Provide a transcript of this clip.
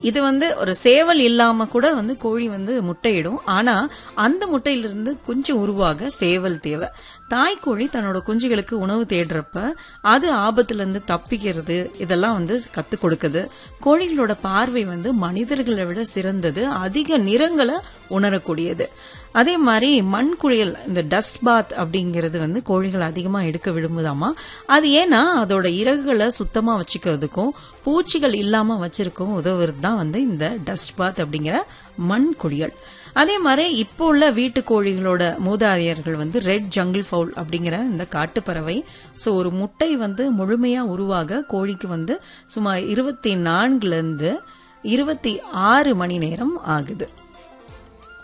இது வந்து ஒரு சேவல் இல்லாம கூட வந்து கோழி வந்து முட்டையிடும் ஆனா அந்த முட்டையிலிருந்து குஞ்சு உருவாக சேவல் தேவை தாய்க்கோழி தன்னோட குஞ்சுகளுக்கு உணவு தேடுறப்ப அது ஆபத்துல இருந்து தப்பிக்கிறது இதெல்லாம் வந்து கத்து கொடுக்குது கோழிகளோட பார்வை வந்து மனிதர்களை விட சிறந்தது அதிக நிறங்களை உணரக்கூடியது அதே மாதிரி மண் குளியல் இந்த டஸ்ட் பாத் அப்படிங்கிறது வந்து கோழிகள் அதிகமா எடுக்க விரும்புதாமா அது ஏன்னா அதோட இறகுகளை சுத்தமா வச்சுக்கிறதுக்கும் பூச்சிகள் இல்லாம வச்சிருக்கவும் உதவுறது தான் வந்து இந்த டஸ்ட் பாத் அப்படிங்கிற மண் குளியல் அதே மாதிரி இப்போ உள்ள வீட்டு கோழிகளோட மூதாதையர்கள் வந்து ரெட் ஜங்கிள் ஃபவுல் அப்படிங்கிற இந்த காட்டுப்பறவை ஸோ ஒரு முட்டை வந்து முழுமையா உருவாக கோழிக்கு வந்து சுமார் இருபத்தி நான்குல இருந்து இருபத்தி ஆறு மணி நேரம் ஆகுது